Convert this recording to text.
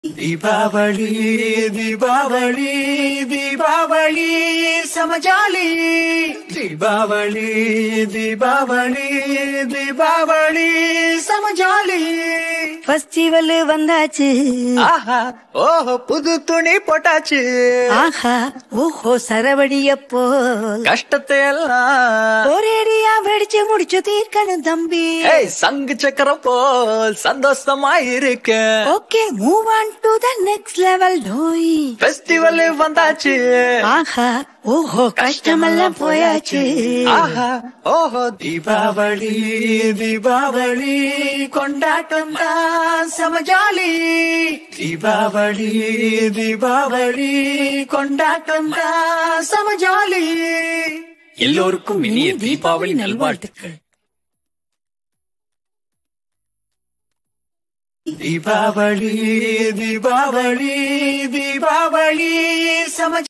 தீபாவளி தீபாவளி தீபாவளி சமஜாலி தீபாவளி தீபாவளி தீபாவளி சமஜாலி ஃபெஸ்டிவல் வந்தாச்சு ஆஹா ஓஹோ புது துணி போட்டாச்சு ஆஹா ஓஹோ சரவடியப்போ கஷ்டத்தை எல்லாம் ஒரேடியா வெடிச்சு முடிச்சு தீர்க்கணும் தம்பி ஏய் சங்கு சக்கரம் போல் சந்தோஷமா இருக்க okay move on to the next level டோய் ஃபெஸ்டிவல் வந்தாச்சு ஆஹா ஓஹோ கஷ்டமெல்லாம் போயாச்சு ஆஹா ஓஹோ தீபாவளி தீபாவளி கொண்டாட்டம் தான் சமஜாலி தீபாவளி தீபாவளி கொண்டாட்டம் தான் சமஜாலி எல்லோருக்கும் இனிய தீபாவளி நல்வாழ்த்துக்கள் தீபாவளி தீபாவளி தீபாவளி சம